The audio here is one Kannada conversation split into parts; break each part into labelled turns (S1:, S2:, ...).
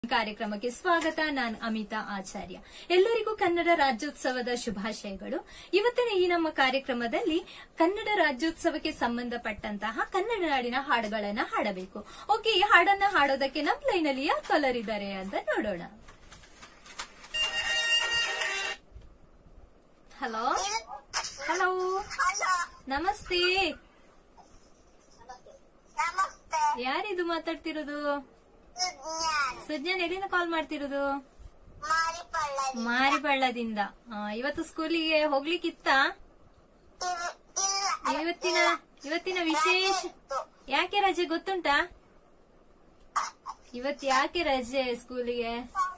S1: ಕಾರ್ಯಕ್ರಮಕ್ಕೆ ಸ್ವಾಗತ ನಾನು ಅಮಿತಾ ಆಚಾರ್ಯ ಎಲ್ಲರಿಗೂ ಕನ್ನಡ ರಾಜ್ಯೋತ್ಸವದ ಶುಭಾಶಯಗಳು ಇವತ್ತಿನ ಈ ನಮ್ಮ ಕಾರ್ಯಕ್ರಮದಲ್ಲಿ ಕನ್ನಡ ರಾಜ್ಯೋತ್ಸವಕ್ಕೆ ಸಂಬಂಧಪಟ್ಟಂತಹ ಕನ್ನಡ ನಾಡಿನ ಹಾಡುಗಳನ್ನ ಹಾಡಬೇಕು ಓಕೆ ಈ ಹಾಡನ್ನ ಹಾಡೋದಕ್ಕೆ ನಮ್ ಲೈನಲ್ಲಿ ಯಾರು ಕಲರ್ ಇದ್ದಾರೆ ಅಂತ ನೋಡೋಣ ಹಲೋ ಹಲೋ
S2: ಹಲೋ
S1: ನಮಸ್ತೆ
S2: ನಮಸ್ತೆ
S1: ಯಾರಿದು ಮಾತಾಡ್ತಿರೋದು
S2: ಸುಜ್ಞಾನ್
S1: ಸುಜ್ಞಾನ್ ಎಲ್ಲಿಂದ ಕಾಲ್ ಮಾಡ್ತಿರೋದು
S2: ಮಾರಿಪಳ್ಳ
S1: ಮಾರಿಬಳ್ಳದಿಂದ ಆ, ಇವತ್ತು ಸ್ಕೂಲಿಗೆ ಹೋಗ್ಲಿಕ್ಕಿತ್ತ
S2: ಇಲ್ಲ
S1: ಇವತ್ತಿನ ಇವತ್ತಿನ ವಿಶೇಷ ಯಾಕೆ ರಜೆ ಗೊತ್ತುಂಟಾ ಇವತ್ ಯಾಕೆ ರಜೆ ಸ್ಕೂಲಿಗೆ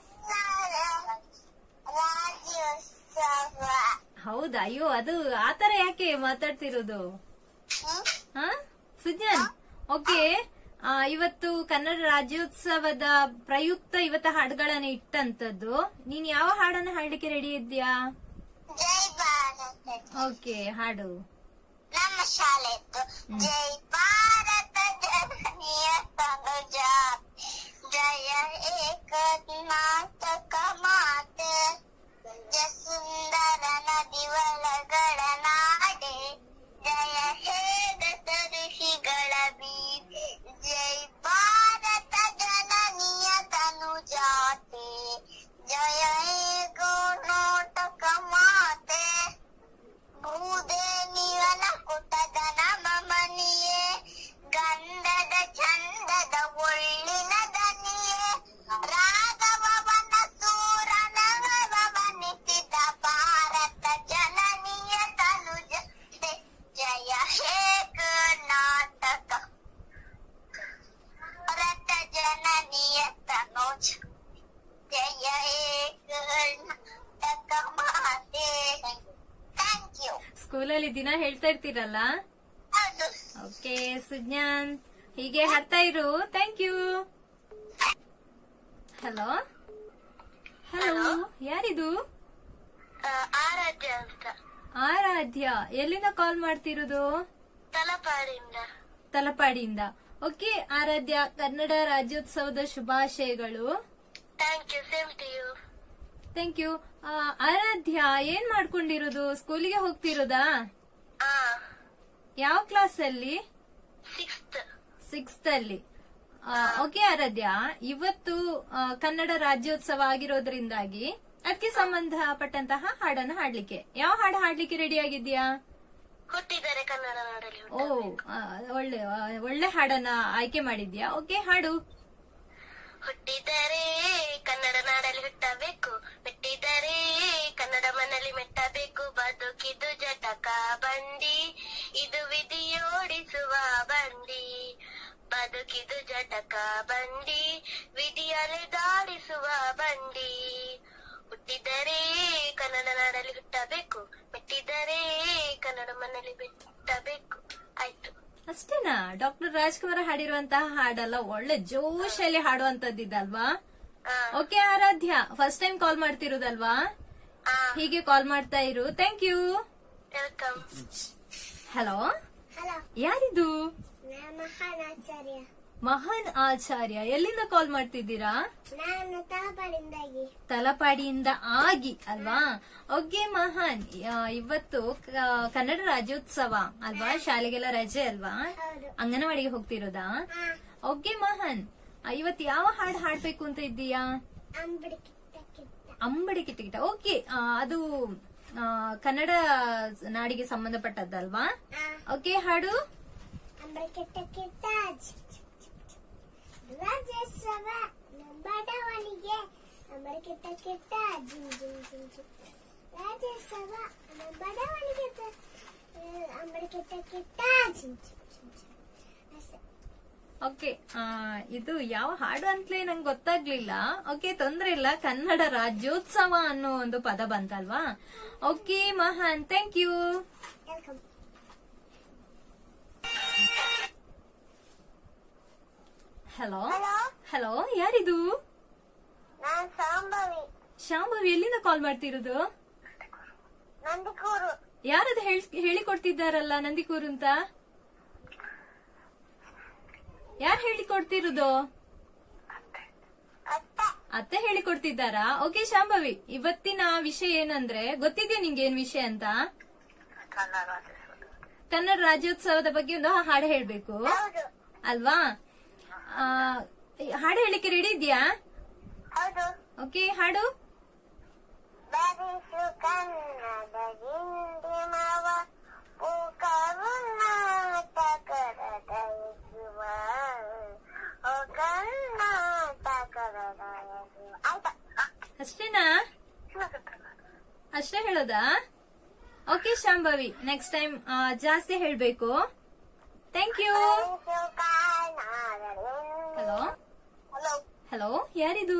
S2: ರಾಜ್ಯೋತ್ಸವ
S1: ಹೌದಾ ಅಯ್ಯೋ ಅದು ಆತರ ಯಾಕೆ ಮಾತಾಡ್ತಿರೋದು ಹಾ ಸುಜ್ಞಾನ್ ಓಕೆ ಆ, ಇವತ್ತು ಕನ್ನಡ ರಾಜ್ಯೋತ್ಸವದ ಪ್ರಯುಕ್ತ ಇವತ್ತ ಹಾಡುಗಳನ್ನ ಇಟ್ಟಂತದ್ದು ನೀನ್ ಯಾವ ಹಾಡನ್ನ ಹಾಡ್ಲಿಕ್ಕೆ ರೆಡಿ ಇದ್ಯಾ
S2: ಜೈ ಭಾರತ
S1: ಓಕೆ ಹಾಡು
S2: ನಮ್ಮ ಶಾಲೆ ಇತ್ತು ಜೈ ಭಾರತ ಜನನೀಯ ತನುಜ ಜಯ ಹೇ ಕರ್ನಾಟಕ ಮಾತೆ ಜಯ ಸುಂದರ ನದಿವಳಗಳ ನಾಡೆ ಜಯ ಹೇ ದತ್ತ ಋಷಿಗಳ ಬೀದೆ ಜೈ ಭಾರತ ಜನನೀಯ ತನುಜಾತೆ ಜಯ ಹೇ ಕರ್ನಾಟಕ ಮಾತೆ ಭೂದೆ ನಿವನ ಕುಟದ ನಮನಿಯೇ ಗಂಧದ ಚಂದದ ಒಳ್ಳಿನ ದನಿಯೇ ರಾಘವವನ ಸೂರನವನಿಸಿದ ಭಾರತ ಜನನೀಯ ತನುಜ ಜಯ ಹೇ ಕರ್ನಾಟಕ ಭಾರತ ಜನನೀಯ ತನುಜ ಜಯ ಹೇ ಕರ್ನಾಟಕ ಮಾತೆ ಥ್ಯಾಂಕ್ ಯು
S1: ಸ್ಕೂಲಲ್ಲಿ ದಿನ ಹೇಳ್ತಾ ಇರ್ತೀರಲ್ಲ
S2: ಹೌದು
S1: ಓಕೆ ಸುಜ್ಞಾನ್ ಹೀಗೆ ಹಾಡ್ತಾ ಇರು ಥ್ಯಾಂಕ್ ಯು ಹಲೋ ಹಲೋ ಯಾರಿದು
S2: ಆರಾಧ್ಯ ಅಂತ
S1: ಆರಾಧ್ಯ ಎಲ್ಲಿಂದ ಕಾಲ್ ಮಾಡ್ತಿರೋದು
S2: ತಲಪಾಡಿಂದ
S1: ತಲಪಾಡಿಯಿಂದ ಓಕೆ ಆರಾಧ್ಯ ಕನ್ನಡ ರಾಜ್ಯೋತ್ಸವದ ಶುಭಾಶಯಗಳು
S2: thank you same to you
S1: thank you Aradhya ಏನ್ ಮಾಡ್ಕೊಂಡಿರೋದು ಸ್ಕೂಲಿಗೆ ಹೋಗ್ತಿರೋದಾ
S2: ಆ
S1: ಯಾವ ಕ್ಲಾಸ್ ಅಲ್ಲಿ
S2: ಸಿಕ್ಸ್ತ್
S1: ಸಿಕ್ಸ್ತ್ ಅಲ್ಲಿ ಓಕೆ ಆರಾಧ್ಯ ಇವತ್ತು ಆ, ಕನ್ನಡ ರಾಜ್ಯೋತ್ಸವ ಆಗಿರೋದ್ರಿಂದಾಗಿ ಅದಕ್ಕೆ ಸಂಬಂಧಪಟ್ಟಂತಹ ಹಾಡನ್ನು ಹಾಡ್ಲಿಕ್ಕೆ ಯಾವ ಹಾಡು ಹಾಡ್ಲಿಕ್ಕೆ ರೆಡಿ ಆಗಿದ್ಯಾ
S2: ಹುಟ್ಟಿದರೆ ಕನ್ನಡ ನಾಡಲ್ಲಿ
S1: ಓ ಆ, ಒಳ್ಳೆ ಆ, ಒಳ್ಳೆ ಹಾಡನ್ನ ಆಯ್ಕೆ ಮಾಡಿದ್ಯಾ ಓಕೆ ಹಾಡು
S2: ಹುಟ್ಟಿದರೆ ಕನ್ನಡ ನಾಡಲ್ಲಿ ಹುಟ್ಟಬೇಕು ಮೆಟ್ಟಿದರೆ ಕನ್ನಡ ಮನಲ್ಲಿ ಮೆಟ್ಟಬೇಕು ಬದುಕಿದು ಜಟಕ ಬಂಡಿ ಇದು ವಿಧಿಯೋಡಿಸುವ ಬಂಡಿ ಬದುಕಿದು ಜಟಕ ಬಂಡಿ ವಿಧಿಯಲೆ ದಾಡಿಸುವ ಬಂಡಿ ಹುಟ್ಟಿದರೆ ಕನ್ನಡ ನಾಡಲ್ಲಿ ಹುಟ್ಟಬೇಕು ಮೆಟ್ಟಿದರೆ ಕನ್ನಡ ಮನಲ್ಲಿ ಬಿಟ್ಟಬೇಕು ಆಯ್ತು
S1: ಅಷ್ಟೇನಾ ಡಾಕ್ಟರ್ ರಾಜ್ಕುಮಾರ್ ಹಾಡಿರುವಂತಹ ಹಾಡಲ್ಲ ಒಳ್ಳೆ ಜೋಶಲ್ಲಿ ಹಾಡುವಂತದ್ದಿದಲ್ವಾ
S2: ಆ,
S1: okay Aradhya first time call ಮಾಡ್ತಿರೋದಲ್ವಾ
S2: ಆ,
S1: ಹೀಗೆ ಕಾಲ್ ಮಾಡ್ತಾ ಇರು thank you
S2: welcome
S1: hello
S2: hello
S1: ಯಾರಿದು
S2: ಮಹಾನಾಚಾರ್ಯ
S1: ಮಹಾನ್ ಆಚಾರ್ಯ ಎಲ್ಲಿಂದ ಕಾಲ್ ಮಾಡ್ತಿದ್ದೀರಾ
S2: ನಾನು ತಾಪಡಿಂದಾಗಿ
S1: ತಲಪಾಡಿಯಿಂದ ಆಗಿ ಅಲ್ವಾ ಓಕೆ ಮಹಾನ್ ಆ, ಇವತ್ತು ಕ- ಕನ್ನಡ ರಾಜ್ಯೋತ್ಸವ ಅಲ್ವಾ ಶಾಲೆಗೆಲ್ಲ ರಜೆ ಅಲ್ವಾ
S2: ಹೌದು
S1: ಅಂಗನವಾಡಿಗೆ ಹೋಗ್ತಿರೋದಾ ಓಕೆ ಮಹಾನ್ ಆ, ಇವತ್ತು ಯಾವ ಹಾಡು ಹಾಡ್ಬೇಕು ಅಂತ ಇದ್ದೀಯಾ
S2: ಅಂಬಡಿ ಕಿತ್ತ ಕಿತ್ತ
S1: ಅಂಬಡಿ ಕಿಟಕಿಟ ಓಕೆ ಅದು ಆ, ಕನ್ನಡ ನಾಡಿಗೆ ಸಂಬಂಧಪಟ್ಟದ್ದಲ್ವಾ ಓಕೆ ಹಾಡು
S2: ಅಂಬಡಿ ಕಿತ್ತ ಕಿತ್ತ ರಾಜ್ಯೋತ್ಸವ ಬಡವನಿಗೆ ಅಂಬಡಿ ಕಿತ್ತ ಕಿತ್ತ ಜಿಮ್ ಜಿಮ್ ಜಿಮ್ ಜಿಮ್ ರಾಜ್ಯೋತ್ಸವ ಬಡವನಿಗೆ ಅಂಬಡಿ ಕಿತ್ತ ಕಿತ್ತ ಜಿಮ್ ಜಿಮ್ ಜಿಮ್ ಜಿಮ್ ಅಷ್ಟೇ
S1: ಓಕೆ ಇದು ಯಾವ ಹಾಡು ಅಂತಲೇ ನಂಗೆ ಗೊತ್ತಾಗ್ಲಿಲ್ಲ ಓಕೆ ತೊಂದ್ರೆ ಇಲ್ಲ ಕನ್ನಡ ರಾಜ್ಯೋತ್ಸವ ಅನ್ನೋ ಒಂದು ಪದ ಬಂತಲ್ವಾ okay Mahan thank you
S2: welcome
S1: hello
S2: hello
S1: hello ಯಾರಿದು
S2: ನಾನು ಸಾಂಬವಿ
S1: ಶಾಂಭವಿ ಎಲ್ಲಿಂದ ಕಾಲ್ ಮಾಡ್ತಿರೋದು
S2: ನಂದಿಕೂರು
S1: ಯಾರದು ಹೇಳಿಕೊಡ್ತಿದ್ದಾರಲ್ಲ ನಂದಿಕೂರು ಅಂತ ಯಾರು ಹೇಳಿಕೊಡ್ತಿರೋದು
S2: ಅತ್ತ
S1: ಅತ್ತೆ ಹೇಳಿಕೊಡ್ತಿದ್ದಾರಾ ಓಕೆ ಶಾಂಭವಿ ಇವತ್ತಿನ ವಿಷಯ ಏನಂದ್ರೆ ಗೊತ್ತಿದ್ಯಾ ನಿಂಗೆ ಏನ್ ವಿಷಯ ಅಂತ
S2: ಕನ್ನಡ ರಾಜ್ಯೋತ್ಸವ
S1: ಕನ್ನಡ ರಾಜ್ಯೋತ್ಸವದ ಬಗ್ಗೆ ಒಂದು ಹಾಡು ಹೇಳ್ಬೇಕು
S2: ಹೌದು
S1: ಅಲ್ವಾ ಆ, ಹಾಡು ಹೇಳಿಕ್ಕೆ ರೆಡಿ ಇದೆಯಾ
S2: ಹೌದು
S1: ಓಕೆ ಹಾಡು
S2: ಬರಿಸು ಕನ್ನಡ ಗಿಂಡಿಮವ ಕರ್ನಾಟಕದ ಯಜುವ ಓ ಕರ್ನಾಟಕದ ಯಜುವ ಆಯ್ತಾ
S1: ಅಷ್ಟೇನಾ ಅಷ್ಟೇ ಹೇಳೋದಾ ಓಕೆ ಶಾಂಭವಿ ನೆಕ್ಸ್ಟ್ ಟೈಮ್ ಜಾಸ್ತಿ ಹೇಳ್ಬೇಕು ಥ್ಯಾಂಕ್ ಯು
S2: ಬರಿಸು ಕನ್ನಡ
S1: ಹಲೋ
S2: ಹಲೋ
S1: ಹಲೋ ಯಾರಿದು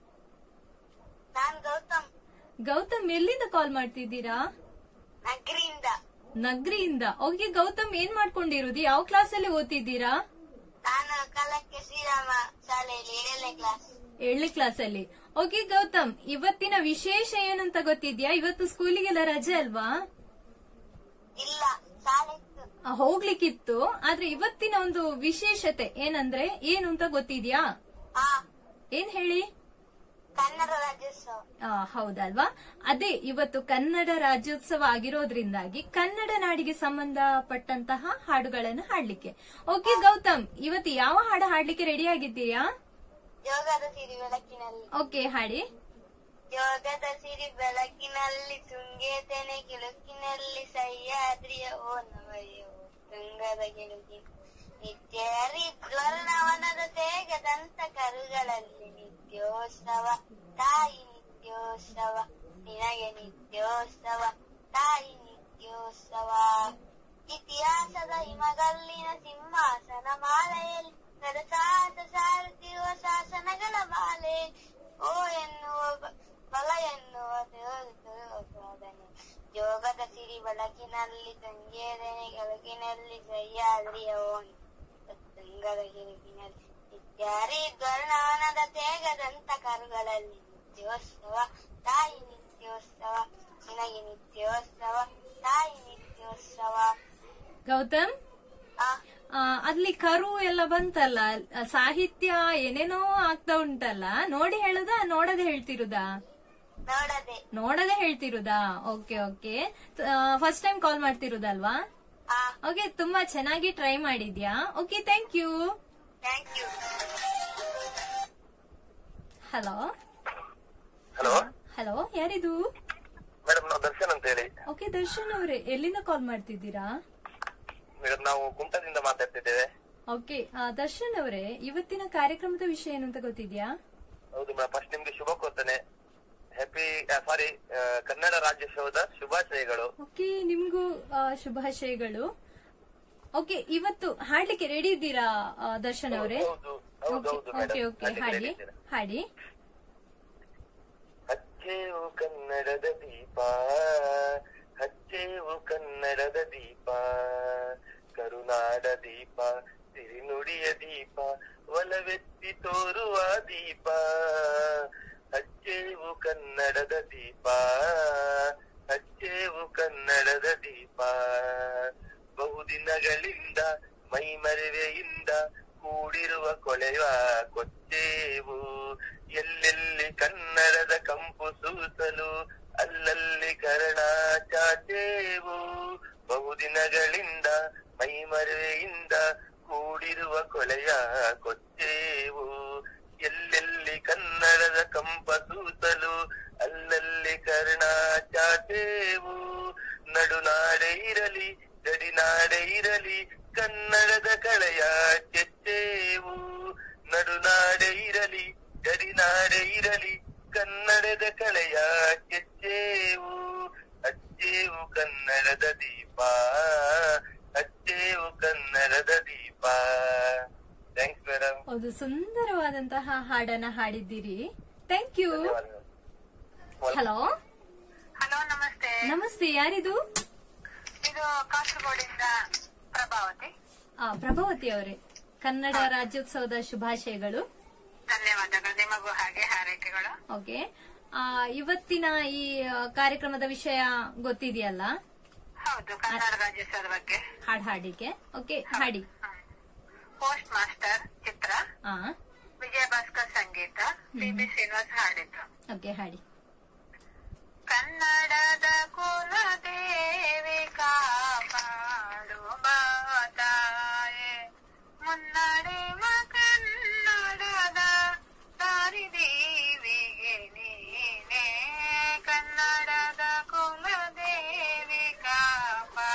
S2: ನಾನ್ ಗೌತಮ್
S1: ಗೌತಮ್ ಎಲ್ಲಿಂದ ಕಾಲ್ ಮಾಡ್ತಿದ್ದೀರಾ
S2: ನಗರಿಂದ
S1: ನಗ್ರಿಯಿಂದ ಓಕೆ ಗೌತಮ್ ಏನ್ ಮಾಡ್ಕೊಂಡಿರೋದು ಯಾವ ಕ್ಲಾಸ್ ಅಲ್ಲಿ ಓದ್ತಿದ್ದೀರಾ
S2: ನಾನು ಕಲಕ್ಕೆ ಶ್ರೀರಾಮ ಶಾಲೆಯಲ್ಲಿ ಏಳನೇ ಕ್ಲಾಸ್
S1: ಏಳನೇ ಕ್ಲಾಸ್ ಅಲ್ಲಿ ಓಕೆ ಗೌತಮ್ ಇವತ್ತಿನ ವಿಶೇಷ ಏನಂತ ಗೊತ್ತಿದ್ಯಾ ಇವತ್ತು ಸ್ಕೂಲಿಗೆಲ್ಲ ರಜೆ ಅಲ್ವಾ
S2: ಇಲ್ಲ ಶಾಲೆ ಇತ್ತು
S1: ಆ, ಹೋಗ್ಲಿಕ್ಕಿತ್ತು ಆದ್ರೆ ಇವತ್ತಿನ ಒಂದು ವಿಶೇಷತೆ ಏನಂದ್ರೆ ಏನು ಅಂತ ಗೊತ್ತಿದ್ಯಾ
S2: ಹಾ
S1: ಏನ್ ಹೇಳಿ
S2: ಕನ್ನಡ ರಾಜ್ಯೋತ್ಸವ
S1: ಆ, ಹೌದಲ್ವಾ ಅದೇ ಇವತ್ತು ಕನ್ನಡ ರಾಜ್ಯೋತ್ಸವ ಆಗಿರೋದ್ರಿಂದಾಗಿ ಕನ್ನಡ ನಾಡಿಗೆ ಸಂಬಂಧಪಟ್ಟಂತಹ ಹಾಡುಗಳನ್ನು ಹಾಡ್ಲಿಕ್ಕೆ ಓಕೆ ಗೌತಮ್ ಇವತ್ತು ಯಾವ ಹಾಡು ಹಾಡ್ಲಿಕ್ಕೆ ರೆಡಿ ಆಗಿದ್ದೀಯಾ
S2: ಯೋಗದ ಸಿರಿ ಬೆಳಕಿನಲ್ಲಿ
S1: ಓಕೆ ಹಾಡಿ
S2: ಯೋಗದ ಸಿರಿ ಬೆಳಕಿನಲ್ಲಿ ತುಂಗೇತನೆ ಕಿಳುಕಿನಲ್ಲಿ ಸಹ್ಯಾದ್ರಿಯ ಓ ನವಯೋ ತುಂಗದ ಗಿಳುಕಿ ನಿತ್ಯ ಹರಿದ್ವರ್ಣವನದ ತೇಗದಂತ ಕರುಗಳಲ್ಲಿ ನಿತ್ಯೋತ್ಸವ ತಾಯಿ ನಿತ್ಯೋತ್ಸವ ನಿನಗೆ ನಿತ್ಯೋತ್ಸವ ತಾಯಿ ನಿತ್ಯೋತ್ಸವ ಇತಿಹಾಸದ ಹಿಮಗಲ್ಲಿನ ಸಿಂಹಾಸನ ಮಾಲೆಯಲ್ಲಿ ಸರಸಾಸ ಸಾರುತ್ತಿರುವ ಶಾಸನಗಳ ಮಾಲೆ ಓ ಎನ್ನುವ ಬ- ಬಲ ಎನ್ನುವ ದೇವರು ಸಾಧನೆ ಯೋಗದ ಸಿರಿ ಬೆಳಕಿನಲ್ಲಿ ತಂಗೇದನೆ ಬೆಳಕಿನಲ್ಲಿ ಸಹ್ಯಾದ್ರಿಯ ಓಣಿ ತುಂಗದ ಗಿರುಕಿನಲ್ಲಿ ನಿತ್ಯಾರಿ ದ್ವರ್ಣವನದ ತೇಗದಂತ ಕರುಗಳಲ್ಲಿ ನಿತ್ಯೋತ್ಸವ ತಾಯಿ ನಿತ್ಯೋತ್ಸವ ನಿನಗೆ ನಿತ್ಯೋತ್ಸವ ತಾಯಿ ನಿತ್ಯೋತ್ಸವ
S1: ಗೌತಮ್
S2: ಆ
S1: ಆ, ಅಲ್ಲಿ ಕರು ಎಲ್ಲ ಬಂತಲ್ಲ ಆ, ಸಾಹಿತ್ಯ ಏನೇನೋ ಆಗ್ತಾ ಉಂಟಲ್ಲ ನೋಡಿ ಹೇಳುದಾ ನೋಡದೆ ಹೇಳ್ತಿರುದಾ
S2: ನೋಡದೆ
S1: ನೋಡದೆ ಹೇಳ್ತಿರುದಾ okay okay first time call ಮಾಡ್ತಿರುದಲ್ವಾ
S2: ಆ
S1: ಓಕೆ ತುಂಬಾ ಚೆನ್ನಾಗಿ ಟ್ರೈ ಮಾಡಿದ್ಯಾ okay thank you
S2: thank you
S1: hello
S3: hello
S1: hello ಯಾರಿದು
S3: ಮೇಡಮ್ ನಾವು ದರ್ಶನ್ ಅಂತ ಹೇಳಿ
S1: ಓಕೆ ದರ್ಶನ್ ಅವರೇ ಎಲ್ಲಿಂದ ಕಾಲ್ ಮಾಡ್ತಿದ್ದೀರಾ
S3: ಮೇಡಮ್ ನಾವು ಕುಮಟದಿಂದ ಮಾತಾಡ್ತಿದ್ದೇವೆ
S1: ಓಕೆ ದರ್ಶನ್ ಅವರೇ ಇವತ್ತಿನ ಕಾರ್ಯಕ್ರಮದ ವಿಷಯ ಏನು ಅಂತ ಗೊತ್ತಿದ್ಯಾ
S3: ಹೌದು ಮೇಡಮ್ ಫಸ್ಟ್ ನಿಮ್ಗೆ ಶುಭ ಕೋರ್ತನೆ ಹ್ಯಾಪಿ ಸಾರಿ ಕನ್ನಡ ರಾಜ್ಯೋತ್ಸವದ ಶುಭಾಶಯಗಳು
S1: ಓಕೆ ನಿಮ್ಗೂ ಆ, ಶುಭಾಶಯಗಳು ಓಕೆ ಇವತ್ತು ಹಾಡ್ಲಿಕ್ಕೆ ರೆಡಿ ಇದ್ದೀರಾ ಆ, ದರ್ಶನ್ ಅವರೇ
S3: ಹೌದು ಹೌದು ಹೌದು
S1: ಓಕೆ ಓಕೆ
S3: ಮೇಡಮ್
S1: ಹಾಡಿ ಹಾಡಿ
S3: ಹಚ್ಚೇವು ಕನ್ನಡದ ದೀಪ ಹಚ್ಚೇವು ಕನ್ನಡದ ದೀಪ ಕರುನಾಡ ದೀಪ ಸಿರಿನುಡಿಯ ದೀಪ ಒಲವೆತ್ತಿ ತೋರುವ ದೀಪ ಹಚ್ಚೇವು ಕನ್ನಡದ ದೀಪ ಹಚ್ಚೇವು ಕನ್ನಡದ ದೀಪ ಬಹುದಿನಗಳಿಂದ ಮೈಮರೆವೆಯಿಂದ ಕೂಡಿರುವ ಕೊಳೆಯುವ ಕೊಚ್ಚೇವು ಎಲ್ಲೆಲ್ಲಿ ಕನ್ನಡದ ಕಂಪು ಸೂಸಲು ಅಲ್ಲಲ್ಲಿ ಕರ್ಣ ಚಾಚೇವು ಬಹುದಿನಗಳಿಂದ ಮೈಮರೆವೆಯಿಂದ ಕೂಡಿರುವ ಕೊಳೆಯ ಕೊಚ್ಚೇವು ಎಲ್ಲೆಲ್ಲಿ ಕನ್ನಡದ ಕಂಪ ಸೂಸಲು ಅಲ್ಲಲ್ಲಿ ಕರ್ಣ ಚಾಚೇವು ನಡುನಾಡೆ ಇರಲಿ ಗಡಿನಾಡೆ ಇರಲಿ ಕನ್ನಡದ ಕಳೆಯ ಚೆಚ್ಚೇವು ನಡುನಾಡೆ ಇರಲಿ ಗಡಿನಾಡೆ ಇರಲಿ ಕನ್ನಡದ ಕಳೆಯ ಚೆಚ್ಚೇವು ಹಚ್ಚೇವು ಕನ್ನಡದ ದೀಪ ಹಚ್ಚೇವು ಕನ್ನಡದ ದೀಪ ಥ್ಯಾಂಕ್ಸ್ ಮೇಡಮ್
S1: ಒಂದು ಸುಂದರವಾದಂತಹ ಹಾಡನ್ನ ಹಾಡಿದ್ದೀರಿ ಥ್ಯಾಂಕ್ ಯು ಹಲೋ
S2: ಹಲೋ ನಮಸ್ತೆ
S1: ನಮಸ್ತೆ ಯಾರಿದು
S2: ಇದು ಕಾಸರಗೋಡಿಂದ ಪ್ರಭಾವತಿ
S1: ಆ, ಪ್ರಭಾವತಿ ಅವರೇ ಕನ್ನಡ ರಾಜ್ಯೋತ್ಸವದ ಶುಭಾಶಯಗಳು
S2: ಧನ್ಯವಾದಗಳು ನಿಮಗೂ ಹಾಗೆ ಹಾರೈಕೆಗಳು
S1: ಓಕೆ ಆ, ಇವತ್ತಿನ ಈ ಆ, ಕಾರ್ಯಕ್ರಮದ ವಿಷಯ ಗೊತ್ತಿದೆಯಲ್ಲ
S2: ಹೌದು ಕನ್ನಡ ರಾಜ್ಯೋತ್ಸವದ ಬಗ್ಗೆ
S1: ಹಾಡ್ ಹಾಡಿಕೆ ಓಕೆ ಹಾಡಿ
S2: ಪೋಸ್ಟ್ ಮಾಸ್ಟರ್ ಚಿತ್ರ
S1: ಆ
S2: ವಿಜಯ ಭಾಸ್ಕರ್ ಸಂಗೀತ ಪಿ ಬಿ ಶ್ರೀನಿವಾಸ್ ಹಾಡಿದ್ದು
S1: ಓಕೆ ಹಾಡಿ
S2: ಕನ್ನಡದ ಕುಲದೇವಿ ಕಾಪಾಡು ಮಾತಾಯೆ ಮುನ್ನಡೆವ ಕನ್ನಡದ ದಾರಿದೇವಿಗೆ ನೀನೆ ಕನ್ನಡದ ಕುಲದೇವಿ ಕಾಪಾ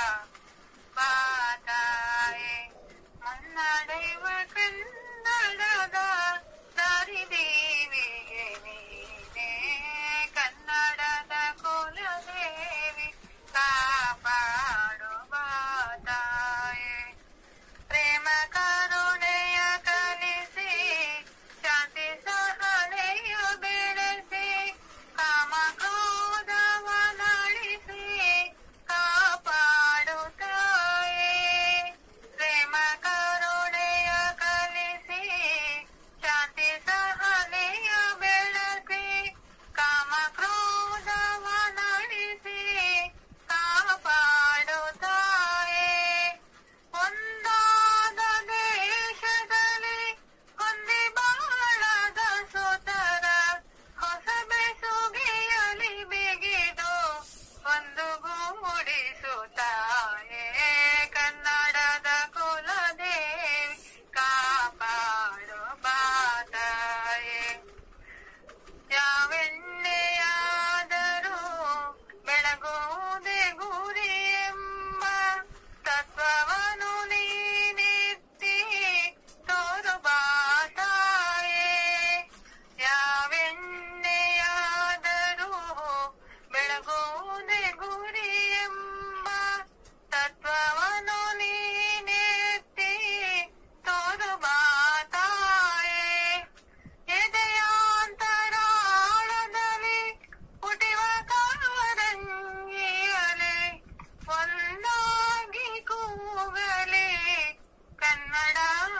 S2: ಮಾತಾಯೆ ಮುನ್ನಡೆವ ಕನ್ನಡದ ದಾರಿದೇವಿಗೆ ನೀನೆ ಕನ್ನಡದ ಕುಲದೇವಿ ಕಾಪಾಡು ಮಾತಾಯೆ ಪ್ರೇಮ ಕರುಣೆಯ ಕಲಿಸಿ ಶಾಂತಿ ಸಹನೆಯ ಬೆಳೆಸಿ ಕಾಮ ಕ್ರೋಧವ ನಳಿಸಿ ಕಾಪಾಡುತ್ತಾಯೆ ಪ್ರೇಮ ಕರುಣೆಯ ಕಲಿಸಿ ಶಾಂತಿ ಸಹನೆಯ ಬೆಳೆಸಿ ಕಾಮ ಕ್ರೋಧವ ನಳಿಸಿ ಕಾಪಾಡುತ್ತಾಯೆ ಒಂದಾದ ದೇಶದಲ್ಲಿ ಕೊಂದಿ ಬಾಳದ ಸೋತರ ಹೊಸ ಬೆಸುಗೆಯಲಿ ಬಿಗಿದು ಒಂದು ಗೂಡಿಸುತ್ತಾಯೇ ಕನ್ನಡದ ಕುಲದೇವಿ ಕಾಪಾಡು ಬಾತಾಯೇ ಯಾವೆಣ್ಣೆಯಾದರೂ ಬೆಳಗುವುದೇ ಗುರಿ ಎಂಬ ತತ್ವವನ್ನು ನೀನೆತ್ತಿ ತೋರು ಬಾತಾಯೇ ಯಾವೆಣ್ಣೆಯಾದರೂ ಬೆಳಗುವುದೇ ಗುರಿ ಎಂಬ ತತ್ವವನ್ನು ನೀನೆತ್ತಿ ತೋರು ಬಾತಾಯೇ ಎದೆಯಾಂತರಾಳದಲ್ಲಿ ಹುಟ್ಟಿವ ಕಾರಂಗಿಯಲೆ ಒಂದಾಗಿ ಕೂಗಲೆ ಕನ್ನಡ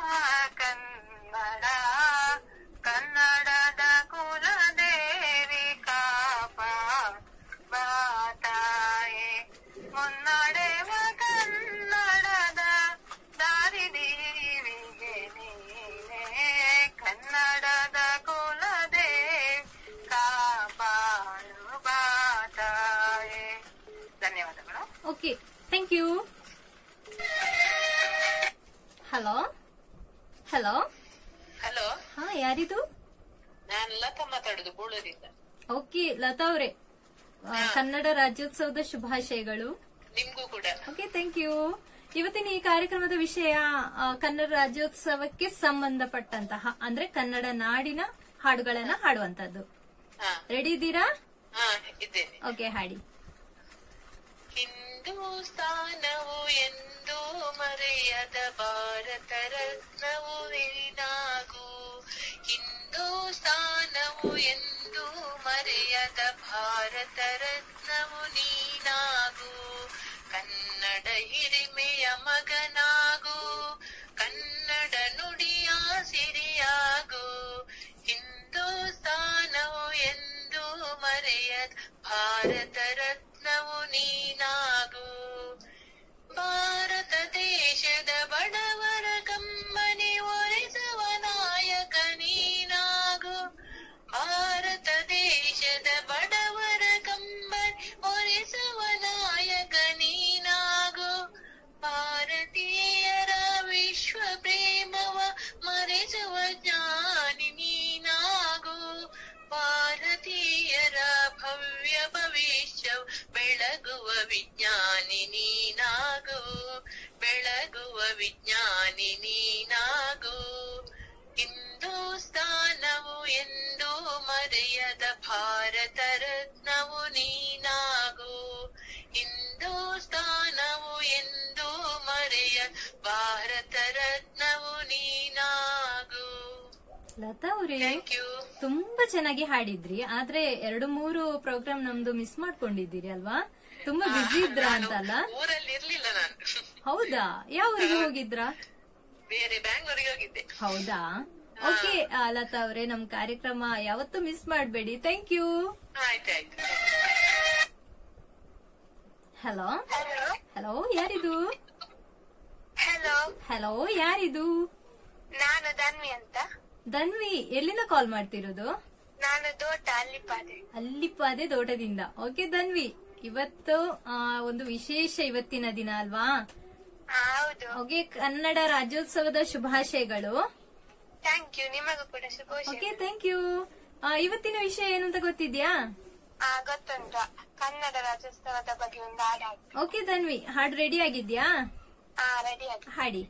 S2: ಕನ್ನಡ ಕನ್ನಡದ ಕುಲದೇವಿ ಕಾಪ ಬಾತಾಯೆ ಮುನ್ನಡೆವ ಕನ್ನಡದ ದಾರಿದೇವಿಗೆ ನೀನೆ ಕನ್ನಡದ ಕುಲದೇವಿ ಕಾಪಾಡು ಬಾತಾಯೆ ಧನ್ಯವಾದಗಳು
S1: okay thank you hello hello
S2: hello
S1: ಹಾ ಯಾರಿದು
S2: ನಾನು ಲತಾ ಮಾತಾಡುದು ಬೂಳೂರಿಂದ
S1: ಓಕೆ ಲತಾ ಅವರೇ ಕನ್ನಡ ರಾಜ್ಯೋತ್ಸವದ ಶುಭಾಶಯಗಳು
S2: ನಿಮ್ಗೂ ಕೂಡ
S1: ಓಕೆ ಥ್ಯಾಂಕ್ ಯು ಇವತ್ತಿನ ಈ ಕಾರ್ಯಕ್ರಮದ ವಿಷಯ ಆ, ಕನ್ನಡ ರಾಜ್ಯೋತ್ಸವಕ್ಕೆ ಸಂಬಂಧಪಟ್ಟಂತಹ ಅಂದ್ರೆ ಕನ್ನಡ ನಾಡಿನ ಹಾಡುಗಳನ್ನ ಹಾಡುವಂತದ್ದು
S2: ಹಾ
S1: ರೆಡಿ ಇದ್ದೀರಾ
S2: ಹಾ ಇದ್ದೇನೆ
S1: ಓಕೆ ಹಾಡಿ
S2: ಹಿಂದೂಸ್ತಾನವು ಎಂದು ಮರೆಯದ ಭಾರತ ರತ್ನವು ನೀನಾಗು ಹಿಂದೂಸ್ತಾನವು ಎಂದು ಮರೆಯದ ಭಾರತ ರತ್ನವು ನೀನಾಗು ಕನ್ನಡ ಹಿರಿಮೆಯ ಮಗನಾಗು ಕನ್ನಡ ನುಡಿಯ ಸಿರಿಯಾಗು ಹಿಂದೂಸ್ತಾನವು ಎಂದು ಮರೆಯದ ಭಾರತ ರತ್ನವು ನೀನಾಗು ಭಾರತ ದೇಶದ ಬಡವರ ಕಮ್ಮನಿ ಒರೆಸುವ ನಾಯಕ ನೀನಾಗು ಭಾರತ ದೇಶದ ಬಡವರ ಕಂಬನಿ ಒರೆಸುವ ನಾಯಕ ನೀನಾಗು ಭಾರತೀಯರ ವಿಶ್ವ ಪ್ರೇಮವ ಮರೆಸುವ ಜ್ಞಾನಿ ನೀನಾಗು ಭಾರತೀಯರ ಭವ್ಯ ಭವಿಷ್ಯ ಬೆಳಗುವ ವಿಜ್ಞಾನಿ ನೀನಾಗು ಬೆಳಗುವ ವಿಜ್ಞಾನಿ ನೀನಾಗು ಹಿಂದೂಸ್ತಾನವು ಎಂದು ಮರೆಯದ ಭಾರತ ರತ್ನವು ನೀನಾಗು ಹಿಂದೂಸ್ತಾನವು ಎಂದು ಮರೆಯ ಭಾರತ ರತ್ನವು ನೀನಾಗು
S1: ಲತಾ ಅವರೇ
S2: ಥ್ಯಾಂಕ್ ಯು
S1: ತುಂಬಾ ಚೆನ್ನಾಗಿ ಹಾಡಿದ್ರಿ ಆದ್ರೆ ಎರಡು ಮೂರು ಪ್ರೋಗ್ರಾಮ್ ನಮ್ದು ಮಿಸ್ ಮಾಡ್ಕೊಂಡಿದ್ದೀರಿ ಅಲ್ವಾ ತುಂಬಾ ಬಿಸಿ ಇದ್ರ ಅಂತಲ್ಲ
S2: ಊರಲ್ಲಿ ಇರ್ಲಿಲ್ಲ ನಾನು
S1: ಹೌದಾ ಯಾವ ಊರಿಗೆ ಹೋಗಿದ್ರಾ
S2: ಬೇರೆ ಬ್ಯಾಂಗ್ಳೂರಿಗೆ ಹೋಗಿದ್ದೆ
S1: ಹೌದಾ ಓಕೆ ಲತಾ ಅವರೇ ನಮ್ ಕಾರ್ಯಕ್ರಮ ಯಾವತ್ತೂ ಮಿಸ್ ಮಾಡಬೇಡಿ ಥ್ಯಾಂಕ್ ಯು
S2: ಆಯ್ತಾಯ್ತು
S1: ಹಲೋ
S2: ಹಲೋ
S1: ಹಲೋ ಯಾರಿದು
S2: ಹಲೋ
S1: ಹಲೋ ಯಾರಿದು
S2: ನಾನು ಧನ್ವಿ ಅಂತ
S1: ಧನ್ವಿ ಎಲ್ಲಿಂದ ಕಾಲ್ ಮಾಡ್ತಿರೋದು
S2: ನಾನು ದೋಟ ಅಲ್ಲಿ ಪಾದೆ
S1: ಅಲ್ಲಿಪ್ಪಾದೆ ತೋಟದಿಂದ ಓಕೆ ಧನ್ವಿ ಇವತ್ತು ಆ, ಒಂದು ವಿಶೇಷ ಇವತ್ತಿನ ದಿನ ಅಲ್ವಾ
S2: ಹೌದು
S1: ಓಕೆ ಕನ್ನಡ ರಾಜ್ಯೋತ್ಸವದ ಶುಭಾಶಯಗಳು
S2: ಥ್ಯಾಂಕ್ ಯು ನಿಮಗೂ ಕೂಡ ಶುಭೋಷ
S1: ಓಕೆ ಥ್ಯಾಂಕ್ ಯು ಇವತ್ತಿನ ವಿಷಯ ಏನು ಅಂತ ಗೊತ್ತಿದ್ಯಾ
S2: ಆ ಗೊತ್ತುಂಟು ಕನ್ನಡ ರಾಜ್ಯೋತ್ಸವದ ಬಗ್ಗೆ ಒಂದು ಹಾಡು ಹಾಡು.
S1: ಓಕೆ ಧನ್ವಿ ಹಾಡು ರೆಡಿ ಆಗಿದ್ಯಾ
S2: ಆ ರೆಡಿ ಆಗಿ
S1: ಹಾಡಿ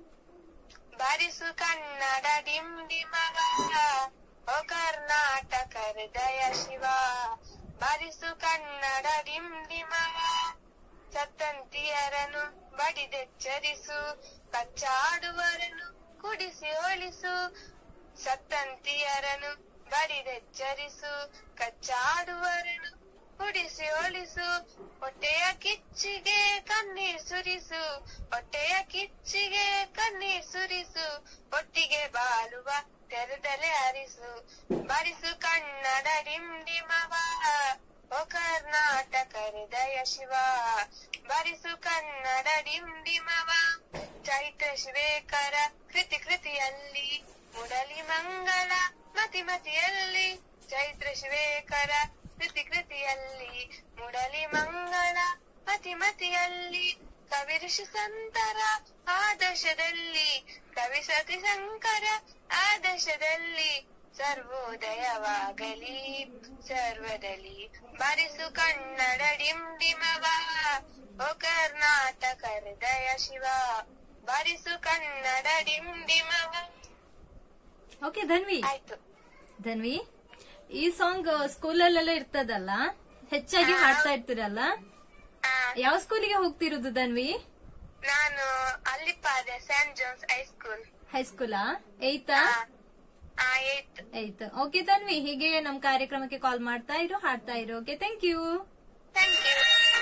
S2: ಬಾರಿಸು ಕನ್ನಡ ಡಿಮ್ ಡಿಮವ ಓ ಕರ್ನಾಟಕ ಹೃದಯ ಶಿವ ಬಾರಿಸು ಕನ್ನಡ ಡಿಮ್ ಡಿಮವ ಸತ್ತಂತಿಯರನು ಬಡಿದೆಚ್ಚರಿಸು ಕಚ್ಚಾಡುವರನು ಕುಡಿಸಿ ಹೋಳಿಸು ಸತ್ತಂತಿಯರನು ಬಡಿದೆಚ್ಚರಿಸು ಕಚ್ಚಾಡುವರನು ಕುಡಿಸಿ ಹೋಳಿಸು ಹೊಟ್ಟೆಯ ಕಿಚ್ಚಿಗೆ ಕಣ್ಣೀರ್ ಸುರಿಸು ಹೊಟ್ಟೆಯ ಕಿಚ್ಚಿಗೆ ಕಣ್ಣೀರ್ ಸುರಿಸು ಒಟ್ಟಿಗೆ ಬಾಳುವ ತೆರೆದಲೆ ಹರಿಸು ಬರಿಸು ಕನ್ನಡ ಡಿಮ್ ಡಿಮವ ಓ ಕರ್ನಾಟಕ ಹೃದಯ ಶಿವ ಬರಿಸು ಕನ್ನಡ ಡಿಮ್ ಡಿಮವ ಚೈತ್ರ ಶಿವೇಕರ ಕೃತಿ ಕೃತಿಯಲ್ಲಿ ಮುಡಲಿ ಮಂಗಳ ಮತಿ ಮತಿಯಲ್ಲಿ ಚೈತ್ರ ಶಿವೇಕರ ಕೃತಿ ಕೃತಿಯಲ್ಲಿ ಮುಡಲಿ ಮಂಗಳ ಮತಿ ಮತಿಯಲ್ಲಿ ಕವಿ ಋಷಿ ಸಂತರ ಆದರ್ಶದಲ್ಲಿ ಕವಿ ಸತಿ ಶಂಕರ ಆದರ್ಶದಲ್ಲಿ ಸರ್ವೋದಯವಾಗಲಿ ಸರ್ವದಲ್ಲಿ ಬರಿಸು ಕನ್ನಡ ಡಿಮ್ ಡಿಮವ ಓ ಕರ್ನಾಟಕ ಹೃದಯ ಶಿವ ಬರಿಸು ಕನ್ನಡ ಡಿಮ್ ಡಿಮವ
S1: ಓಕೆ ಧನ್ವಿ
S2: ಆಯ್ತು
S1: ಧನ್ವಿ ಈ ಸಾಂಗ್ ಸ್ಕೂಲಲ್ಲೆಲ್ಲ ಇರ್ತದಲ್ಲ ಹೆಚ್ಚಾಗಿ ಹಾಡ್ತಾ ಇರ್ತೀರಲ್ಲ
S2: ಆ,
S1: ಯಾವ ಸ್ಕೂಲಿಗೆ ಹೋಗ್ತಿರೋದು ಧನ್ವಿ
S2: ನಾನು ಅಲ್ಲಿಪ್ಪಾದೆ ಸ್ಯಾನ್ ಜೋನ್ಸ್ ಹೈಸ್ಕೂಲ್
S1: ಹೈಸ್ಕೂಲಾ ಏಯ್ತಾ
S2: ಆ ಏತ್
S1: ಏಯ್ತ್ ಓಕೆ ಧನ್ವಿ ಹೀಗೆ ನಮ್ ಕಾರ್ಯಕ್ರಮಕ್ಕೆ ಕಾಲ್ ಮಾಡ್ತಾ ಇರು ಹಾಡ್ತಾ ಇರು okay thank you
S2: thank you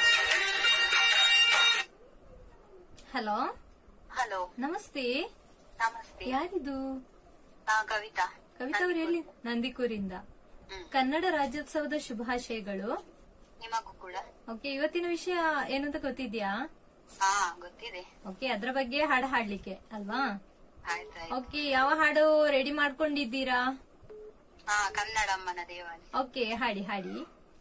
S1: hello
S2: hello
S1: ನಮಸ್ತೆ
S2: ನಮಸ್ತೆ
S1: ಯಾರಿದು
S2: ನಾ ಕವಿತಾ
S1: ಕವಿತಾ ಅವ್ರು ಎಲ್ಲಿ ನಂದಿಕೂರಿಂದ
S2: ಹ್ಮ್.
S1: ಕನ್ನಡ ರಾಜ್ಯೋತ್ಸವದ ಶುಭಾಶಯಗಳು
S2: ನಿಮಗೂ ಕೂಡ
S1: ಓಕೆ ಇವತ್ತಿನ ವಿಷಯ ಏನು ಅಂತ ಗೊತ್ತಿದ್ಯಾ
S2: ಹಾ ಗೊತ್ತಿದೆ
S1: ಓಕೆ ಅದ್ರ ಬಗ್ಗೆ ಹಾಡು ಹಾಡ್ಲಿಕ್ಕೆ ಅಲ್ವಾ
S2: ಆಯ್ತಾಯ್ತು
S1: ಓಕೆ ಯಾವ ಹಾಡು ರೆಡಿ ಮಾಡ್ಕೊಂಡಿದ್ದೀರಾ
S2: ಹಾ ಕನ್ನಡಮ್ಮನ ದೇವಾಲಯ
S1: ಓಕೆ ಹಾಡಿ ಹಾಡಿ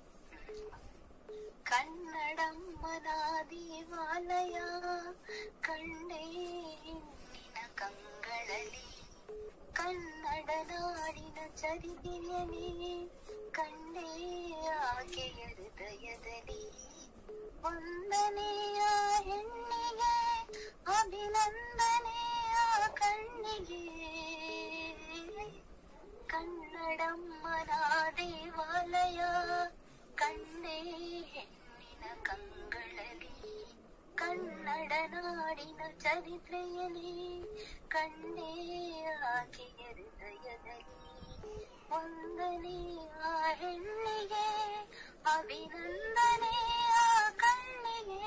S2: ಕನ್ನಡಮ್ಮನ ದೇವಾಲಯ ಕಂಡೇ ಹೆಣ್ಣಿನ ಕಂಗಳಲ್ಲಿ ಕನ್ನಡ ನಾಡಿನ ಚರಿತೆಯಲಿ ಕಂಡೇ ಆಕೆಯ ಹೃದಯದಲ್ಲಿ ಒಂದನೆಯ ಹೆಣ್ಣಿಗೆ ಅಭಿನಂದನೆಯ ಕಣ್ಣಿಗೆ ಕನ್ನಡಮ್ಮನ ದೇವಾಲಯ ಕಂಡೇ ಹೆಣ್ಣಿನ ಕಂಗಳಲ್ಲಿ ಕನ್ನಡ ನಾಡಿನ ಚರಿತ್ರೆಯಲ್ಲಿ ಕಂಡೇ ಆಕೆಯ ಹೃದಯದಲ್ಲಿ ಒಂದನೆಯ ಹೆಣ್ಣಿಗೆ ಅಭಿನಂದನೆಯ ಕಣ್ಣಿಗೆ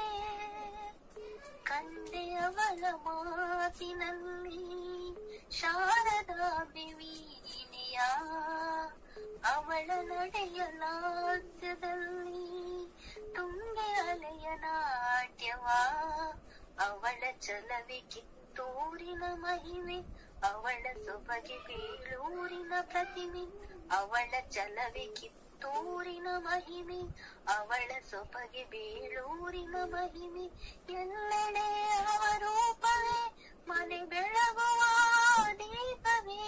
S2: ಕಂಡೆಯವಳ ಮಾತಿನಲ್ಲಿ ಶಾರದಾ ಬಿವೀನೆಯ ಅವಳ ನಡೆಯ ಲಾಸ್ಯದಲ್ಲಿ ತುಂಗೆ ಅಲೆಯ ನಾಟ್ಯವ ಅವಳ ಚಲವೆ ಕಿತ್ತೂರಿನ ಮಹಿಮೆ ಅವಳ ಸೊಬಗೆ ಬೇಳೂರಿನ ಪ್ರತಿಮೆ ಅವಳ ಚಲವೆ ಕಿತ್ತೂರಿನ ಮಹಿಮೆ ಅವಳ ಸೊಬಗೆ ಬೇಳೂರಿನ ಮಹಿಮೆ ಎಲ್ಲೆಡೆ ಅವರೂಪವೇ ಮನೆ ಬೆಳಗುವ ದೀಪವೇ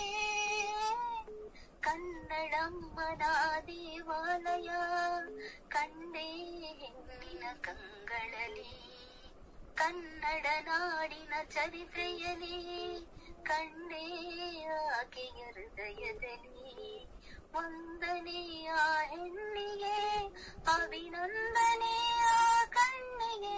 S2: ಕನ್ನಡಮ್ಮನ ದೇವಾಲಯ ಕಂಡೇ ಹೆಣ್ಣಿನ ಕಂಗಳಲ್ಲಿ ಕನ್ನಡ ನಾಡಿನ ಚರಿತ್ರೆಯಲ್ಲಿ ಕಂಡೇ ಆಕೆಯ ಹೃದಯದಲ್ಲಿ ಒಂದನೆಯ ಹೆಣ್ಣಿಗೆ ಅಭಿನಂದನೆಯ ಕಣ್ಣಿಗೆ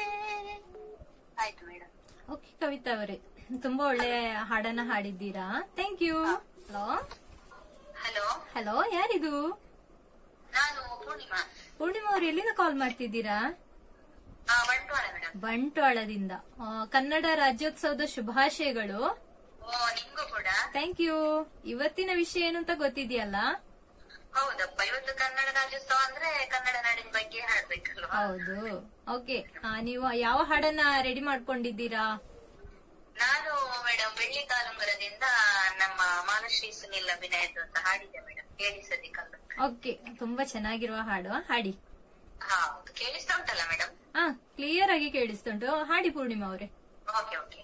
S2: ಆಯ್ತು ಮೇಡಮ್
S1: ಓಕೆ ಕವಿತಾ ಅವರೇ ತುಂಬಾ ಒಳ್ಳೆ ಹಾಡನ್ನ ಹಾಡಿದ್ದೀರಾ thank you hello
S2: hello
S1: hello ಯಾರಿದು
S2: ನಾನು ಪೂರ್ಣಿಮಾ
S1: ಪೂರ್ಣಿಮಾ ಅವ್ರು ಎಲ್ಲಿಂದ ಕಾಲ್ ಮಾಡ್ತಿದ್ದೀರಾ
S2: ಬಂಟ್ವಾಳ ಮೇಡಮ್
S1: ಬಂಟ್ವಾಳದಿಂದ ಆ, ಕನ್ನಡ ರಾಜ್ಯೋತ್ಸವದ ಶುಭಾಶಯಗಳು
S2: ಓ ನಿಮ್ಗೂ ಕೂಡ
S1: ಥ್ಯಾಂಕ್ ಯು ಇವತ್ತಿನ ವಿಷಯ ಏನು ಅಂತ ಗೊತ್ತಿದೆಯಲ್ಲ
S2: ಹೌದಪ್ಪ ಇವತ್ತು ಕನ್ನಡ ರಾಜ್ಯೋತ್ಸವ ಅಂದ್ರೆ ಕನ್ನಡ ನಾಡಿನ ಬಗ್ಗೆ ಹಾಡ್ಬೇಕಲ್ವಾ
S1: ಹೌದು ಓಕೆ ನೀವು ಯಾವ ಹಾಡನ್ನ ರೆಡಿ ಮಾಡ್ಕೊಂಡಿದ್ದೀರಾ
S2: ನಾನು ಮೇಡಮ್ ಬೆಳ್ಳಿ ಕಾಲುಂಗರದಿಂದ ನಮ್ಮ ಮಾನಶ್ರೀ ಸುನಿಲ್ ಅಭಿನಯದ್ದು ಅಂತ ಹಾಡಿದೆ ಮೇಡಮ್ ಕೇಳಿಸದೆ ಕಲ್ಲು
S1: ಓಕೆ ತುಂಬಾ ಚೆನ್ನಾಗಿರುವ ಹಾಡು ಹಾಡಿ
S2: ಹಾ ಹೌದು ಕೇಳಿಸ್ತಾ ಉಂಟಲ್ಲ ಮೇಡಮ್
S1: ಹಾ ಕ್ಲಿಯರ್ ಆಗಿ ಕೇಳಿಸ್ತುಂಟು ಹಾಡಿ ಪೂರ್ಣಿಮಾ ಅವರೇ
S2: ಓಕೆ ಓಕೆ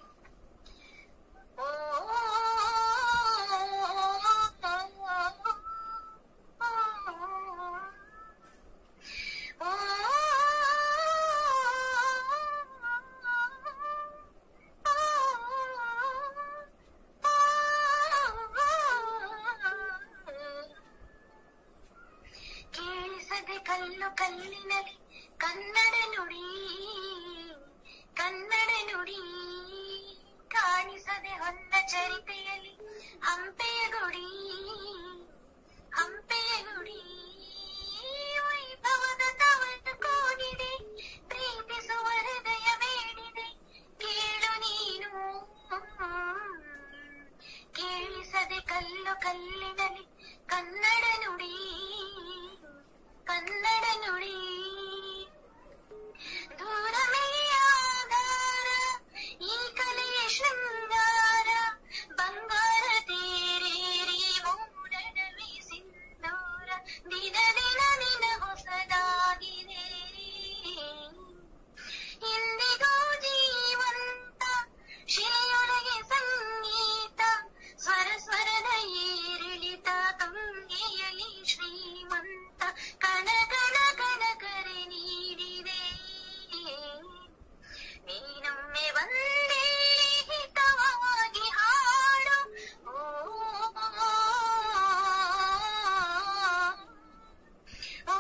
S2: ಕೇಳಿಸದೆ ಕಲ್ಲು ಕಲ್ಲಿನಲ್ಲಿ ಕನ್ನಡ ನುಡಿ ಕನ್ನಡ ನುಡಿ ಕಾಣಿಸದೆ ಹೊನ್ನ ಚರಿತೆಯಲ್ಲಿ ಹಂಪೆಯ ಗುಡಿ ಹಂಪೆಯ ಗುಡಿ ವೈಭವದ ತವನು ಕೋಗಿದೆ ಪ್ರೀತಿಸುವ ಹೃದಯ ಬೇಡಿದೆ ಕೇಳು ನೀನು ಕೇಳಿಸದೆ ಕಲ್ಲು ಕಲ್ಲಿನಲ್ಲಿ ಕನ್ನಡ ನುಡಿ ಕನ್ನಡ ನುಡಿ ದೂರಮೆಯ ಆಧಾರ ಈ ಕಲೆಯ ಶೃಂಗಾರ ಬಂಗಾರ ತೇರೇರಿ ಮೂಡಣವಿ ಸಿಂಧೂರ ದಿನ ದಿನ ದಿನ ಹೊಸದಾಗಿದೆ ಇಂದಿಗೂ ಜೀವಂತ ಶಿಲೆಯೊಳಗೆ ಸಂಗೀತ ಸ್ವರ ಸ್ವರದ ಏರಿಳಿತ ತುಂಗೆಯಲಿ ಶ್ರೀಮಂತ ಕಣ ಕಣ ಕಣ ಕರೆ ನೀಡಿದೆ ನೀನೊಮ್ಮೆ ಬಂದೇ ಹಿತವಾಗಿ ಹಾಡು ಓ, ಓ,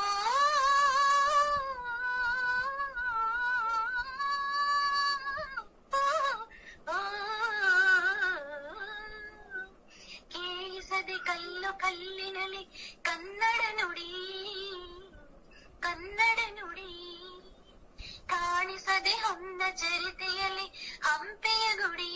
S2: ಕೇಳಿಸದೆ ಕಲ್ಲು ಕಲ್ಲಿನಲ್ಲಿ ಕನ್ನಡ ನುಡಿ ಕನ್ನಡ ನುಡಿ ಕಾಣಿಸದೆ ಹೊನ್ನ ಚರಿತೆಯಲ್ಲಿ ಹಂಪೆಯ ಗುಡಿ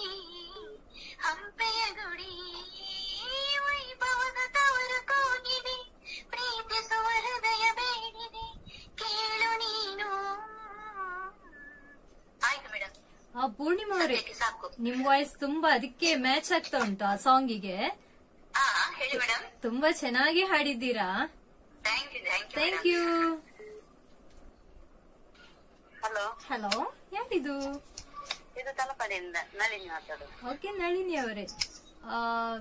S2: ಹಂಪೆಯ ಗುಡಿ ವೈಭವದ ತವರು ಕೋಗಿದೆ ಪ್ರೀತಿಸುವ ಹೃದಯ ಬೇಡಿದೆ ಕೇಳು ನೀನು ಆಯ್ತು ಮೇಡಮ್
S1: ಆ ಪೂರ್ಣಿಮಾ ಅವರೇ
S2: ಸದ್ಯಕ್ಕೆ ಸಾಕು
S1: ನಿಮ್ ವಾಯ್ಸ್ ತುಂಬಾ ಅದಕ್ಕೆ ಮ್ಯಾಚ್ ಆಗ್ತಾ ಉಂಟು ಆ ಸಾಂಗಿಗೆ
S2: ಹಾ ಹೇಳಿ ಮೇಡಮ್
S1: ತುಂಬಾ ಚೆನ್ನಾಗಿ ಹಾಡಿದ್ದೀರಾ
S2: thank you thank you
S1: thank you
S2: hello
S1: hello ಯಾರಿದು
S2: ಇದು ತಲಪಡಿಯಿಂದ ನಳಿನಿ ಮಾತಾಡೋದು
S1: ಓಕೆ ನಳಿನಿ ಅವರೇ ಆ,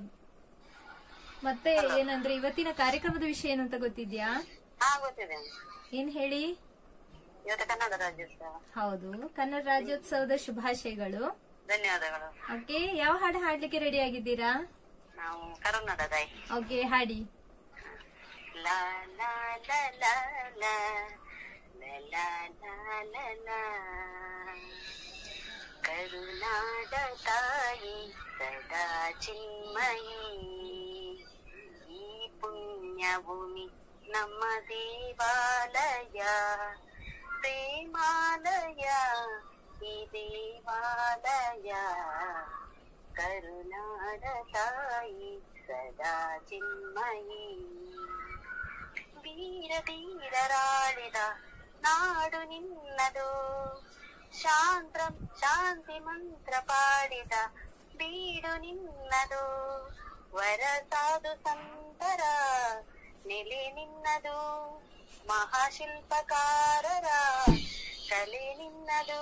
S1: ಮತ್ತೆ ಏನಂದ್ರೆ ಇವತ್ತಿನ ಕಾರ್ಯಕ್ರಮದ ವಿಷಯ ಏನು ಅಂತ ಗೊತ್ತಿದ್ಯಾ
S2: ಹಾ ಗೊತ್ತಿದೆ
S1: ಏನ್ ಹೇಳಿ
S2: ಇವತ್ತು ಕನ್ನಡ ರಾಜ್ಯೋತ್ಸವ
S1: ಹೌದು ಕನ್ನಡ ರಾಜ್ಯೋತ್ಸವದ ಶುಭಾಶಯಗಳು
S2: ಧನ್ಯವಾದಗಳು
S1: ಓಕೆ ಯಾವ ಹಾಡು ಹಾಡ್ಲಿಕ್ಕೆ ರೆಡಿ ಆಗಿದ್ದೀರಾ
S2: ನಾವು ಕರುನಾಡ ತಾಯಿ
S1: ಓಕೆ ಹಾಡಿ
S2: ಲಾ ಲಾ ಲಾ ಲಾ ಲಾ ಲಾ ಲಾ ಲಾ ಲಾ ಕರುನಾಡ ತಾಯಿ ಸದಾ ಚಿನ್ಮಯಿ ಈ ಪುಣ್ಯ ಭೂಮಿ ನಮ್ಮ ದೇವಾಲಯ ಪ್ರೇಮಾಲಯ ಈ ದೇವಾಲಯ ಕರುನಾಡ ತಾಯಿ ಸದಾ ಚಿನ್ಮಯಿ ವೀರ ಧೀರರಾಳಿದ ನಾಡು ನಿನ್ನದು ಶಾಂತ ಶಾಂತಿ ಮಂತ್ರ ಪಾಡಿದ ಬೀಡು ನಿನ್ನದು ವರ ಸಾಧು ಸಂತರ ನೆಲೆ ನಿನ್ನದು ಮಹಾಶಿಲ್ಪಕಾರರ ಕಲೆ ನಿನ್ನದು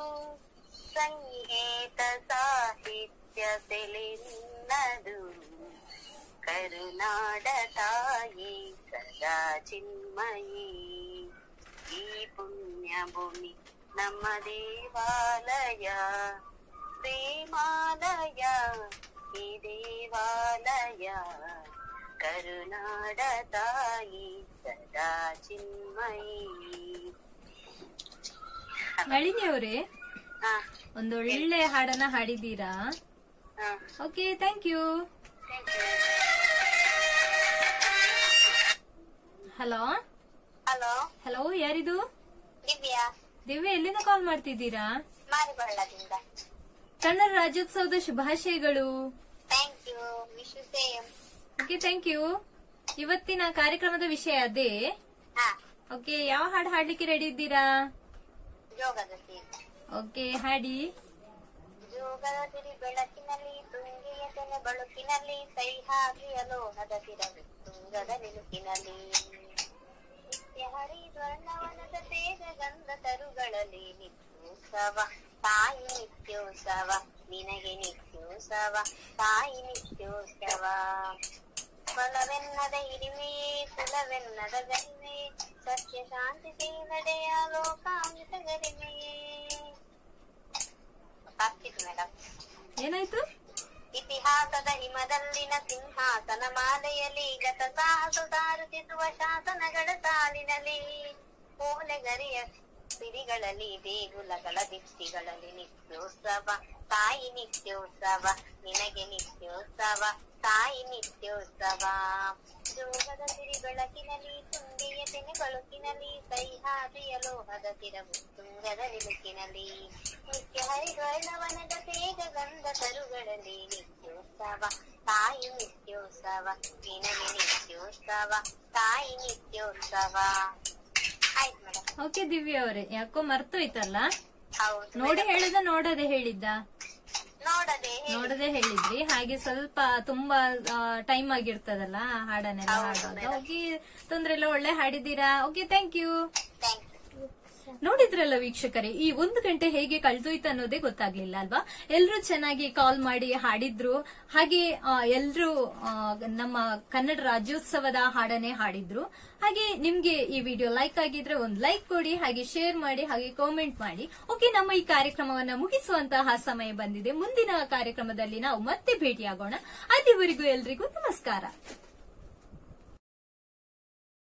S2: ಸಂಗೀತ ಸಾಹಿತ್ಯ ಸೆಲೆ ನಿನ್ನದು ಕರುನಾಡ ತಾಯಿ ಸದಾ ಚಿನ್ಮಯಿ ಈ ಪುಣ್ಯ ಭೂಮಿ ನಮ್ಮ ದೇವಾಲಯ ಪ್ರೇಮಾಲಯ ಈ ದೇವಾಲಯ ಕರುನಾಡ ತಾಯಿ ಸದಾ ಚಿನ್ಮಯಿ
S1: ನಳಿನಿ ಅವರೇ
S2: ಹಾ
S1: ಒಂದೊಳ್ಳೆ ಹಾಡನ್ನ ಹಾಡಿದ್ದೀರಾ
S2: ಹಾ
S1: okay thank you
S2: thank you
S1: hello
S2: hello
S1: hello ಯಾರಿದು
S2: ದಿವ್ಯಾ
S1: ದಿವ್ಯ ಎಲ್ಲಿಂದ ಕಾಲ್ ಮಾಡ್ತಿದ್ದೀರಾ
S2: ಮಾರಿಬಳ್ಳದಿಂದ
S1: ಕನ್ನಡ ರಾಜ್ಯೋತ್ಸವದ ಶುಭಾಶಯಗಳು
S2: thank you wish you same
S1: okay thank you ಇವತ್ತಿನ ಕಾರ್ಯಕ್ರಮದ ವಿಷಯ ಅದೇ
S2: ಹಾ
S1: ಓಕೆ ಯಾವ ಹಾಡು ಹಾಡ್ಲಿಕ್ಕೆ ರೆಡಿ ಇದ್ದೀರಾ
S2: ಯೋಗದ ಸೀಟ್
S1: ಓಕೆ ಹಾಡಿ
S2: ಜೋಗದ ಸಿರಿ ಬೆಳಕಿನಲ್ಲಿ ತುಂಗೆಯ ತೆನೆ ಬಳುಕಿನಲ್ಲಿ ಸಹ್ಯಾದ್ರಿಯ ಲೋಹದ ಸಿರವಿ ತುಂಗದ ನಿಲುಕಿನಲ್ಲಿ ನಿತ್ಯ ಹರಿದ್ವರ್ಣವನದ ತೇಜ ಗಂಧ ತರುಗಳಲ್ಲಿ ನಿತ್ಯೋತ್ಸವ ತಾಯಿ ನಿತ್ಯೋತ್ಸವ ನಿನಗೆ ನಿತ್ಯೋತ್ಸವ ತಾಯಿ ನಿತ್ಯೋತ್ಸವ ಫಲವೆನ್ನದ ಹಿರಿಮೆಯೇ ಕುಲವೆನ್ನದ ಗರಿಮೆಯೇ ಸತ್ಯ ಶಾಂತಿ ನಡೆಯ ಲೋಕಾಮಿತ ಗರಿಮೆಯೇ ಆಗ್ತಿತ್ತು ಮೇಡಮ್
S1: ಏನಾಯ್ತು
S2: ಇತಿಹಾಸದ ಹಿಮದಲ್ಲಿನ ಸಿಂಹಾಸನ ಮಾಲೆಯಲ್ಲಿ ಗತ ಸಾಹಸ ಸಾರುತ್ತಿರುವ ಶಾಸನಗಳ ಸಾಲಿನಲ್ಲಿ ಓಲೆಗರಿಯ ಸಿರಿಗಳಲ್ಲಿ ದೇಗುಲಗಳ ದಿಪ್ತಿಗಳಲ್ಲಿ ನಿತ್ಯೋತ್ಸವ ತಾಯಿ ನಿತ್ಯೋತ್ಸವ ನಿನಗೆ ನಿತ್ಯೋತ್ಸವ ತಾಯಿ ನಿತ್ಯೋತ್ಸವ ಜೋಗದ ಸಿರಿ ಬೆಳಕಿನಲ್ಲಿ ತುಂಗೆಯ ತೆನೆ ಬಳುಕಿನಲ್ಲಿ ಸಹ್ಯಾದ್ರಿಯ ಲೋಹದ ತಿರವು ತುಂಗದ ನಿಲುಕಿನಲ್ಲಿ ನಿತ್ಯ ಹರಿದ್ವರ್ಣವನದ ತೇಜ ಗಂಧ ತರುಗಳಲ್ಲಿ ನಿತ್ಯೋತ್ಸವ ತಾಯಿ ನಿತ್ಯೋತ್ಸವ ನಿನಗೆ ನಿತ್ಯೋತ್ಸವ ತಾಯಿ ನಿತ್ಯೋತ್ಸವ ಆಯ್ತು ಮೇಡಮ್
S1: ಓಕೆ ದಿವ್ಯಾ ಅವರೇ ಯಾಕೋ ಮರ್ತೋಯ್ತಲ್ಲ
S2: ಹೌದು
S1: ನೋಡಿ ಹೇಳಿದ ನೋಡದೆ ಹೇಳಿದ್ದ
S2: ನೋಡದೆ ಹೇಳಿ.
S1: ನೋಡದೆ ಹೇಳಿದ್ರಿ ಹಾಗೆ ಸ್ವಲ್ಪ ತುಂಬಾ ಟೈಮ್ ಆಗಿರ್ತದಲ್ಲ ಹಾಡನ್ನೆಲ್ಲ
S2: ಹೌದು
S1: ಹಾಡೋದು ಓಕೆ ತೊಂದ್ರೆ ಇಲ್ಲ ಒಳ್ಳೆ ಹಾಡಿದ್ದೀರಾ okay thank you
S2: Thank you.
S1: ನೋಡಿದ್ರಲ್ಲ ವೀಕ್ಷಕರೇ ಈ ಒಂದು ಗಂಟೆ ಹೇಗೆ ಕಳ್ದೋಯ್ತು ಅನ್ನೋದೇ ಗೊತ್ತಾಗ್ಲಿಲ್ಲ ಅಲ್ವಾ ಎಲ್ರು ಚೆನ್ನಾಗಿ ಕಾಲ್ ಮಾಡಿ ಹಾಡಿದ್ರು ಹಾಗೆ ಎಲ್ರು ನಮ್ಮ ಕನ್ನಡ ರಾಜ್ಯೋತ್ಸವದ ಹಾಡನ್ನೇ ಹಾಡಿದ್ರು ಹಾಗೆ ನಿಮ್ಗೆ ಈ ವಿಡಿಯೋ ಲೈಕ್ ಆಗಿದ್ರೆ ಒಂದು ಲೈಕ್ ಕೊಡಿ ಹಾಗೆ ಶೇರ್ ಮಾಡಿ ಹಾಗೆ ಕಾಮೆಂಟ್ ಮಾಡಿ ಓಕೆ ನಮ್ಮ ಈ ಕಾರ್ಯಕ್ರಮವನ್ನ ಮುಗಿಸುವಂತಹ ಸಮಯ ಬಂದಿದೆ ಮುಂದಿನ ಕಾರ್ಯಕ್ರಮದಲ್ಲಿ ನಾವು ಮತ್ತೆ ಭೇಟಿಯಾಗೋಣ ಅಲ್ಲಿವರೆಗೂ ಎಲ್ರಿಗೂ ನಮಸ್ಕಾರ